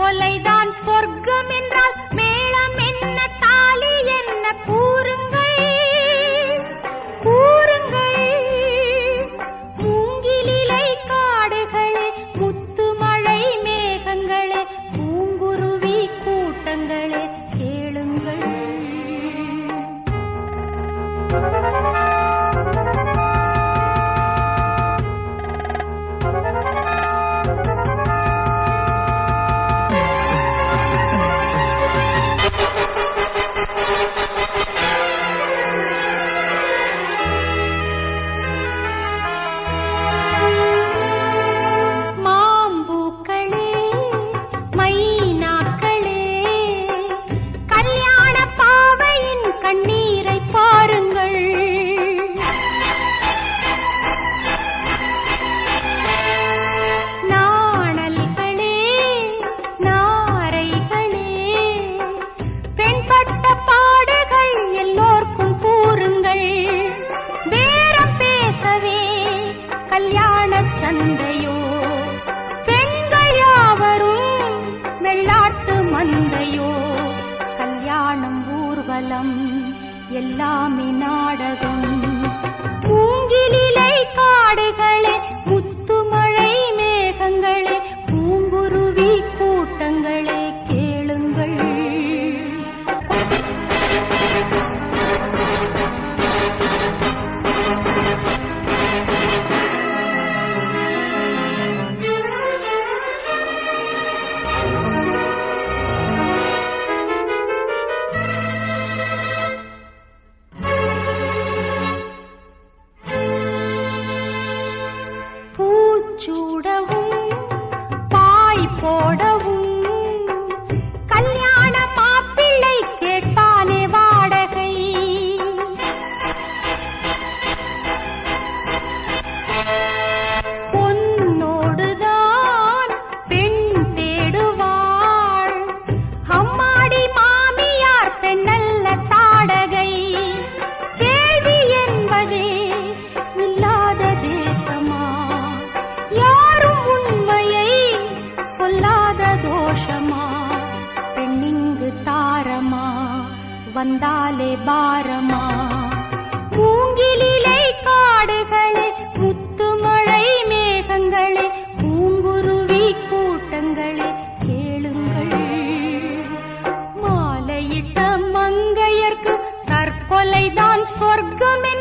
தற்கொலைதான் சொர்க்கம் என்றால் மேளம் என்ன தாலி என்ன கூறுங்கள் கூறுங்கள் மூங்கிலிலை காடுகளே முத்துமழை மேகங்களே பூங்குருவி கூட்டங்களே கேளுங்கள் மாம்பூக்களே மைனாக்களே கல்யாண பாவையின் கண்ணீரை பாருங்கள் நாணல்களே நாரைகளே பெண்பட்ட பாடுகள் எல்லோர்க்கும் கூறுங்கள் பேரம் பேசவே கல்யாண சந்தையோ பெண்கள் யாவரும் வெள்ளாட்டு மந்தையோ கல்யாணம் ஊர்வலம் எல்லாமே நாடகம் மூங்கிலிலை காடுகளே முத்துமழை மேகங்களே பூங்குருவி கூட்டங்களே கேளுங்கள் பூச்சூடவும் பாய் போடவும் கல்யாண மாப்பிள்ளை கேட்டானே வாடகை பொன்னோடுதான் பெண் தேடுவாள் அம்மாடி மாமியார் பெண்ணல்ல தாடகை கேள்வி என்பதே இல்லாத தேசமா யாரும் உண்மையை சொல்லாத தோஷமா பெண்ணிங்கு தாரமா வந்தாலே பாரமா மூங்கிலிலை காடுகளே முத்துமழை மேகங்களே பூங்குருவி கூட்டங்களே கேளுங்கள் மாலையிட்ட மங்கையர்க்கு தற்கொலைதான் சொர்க்கம்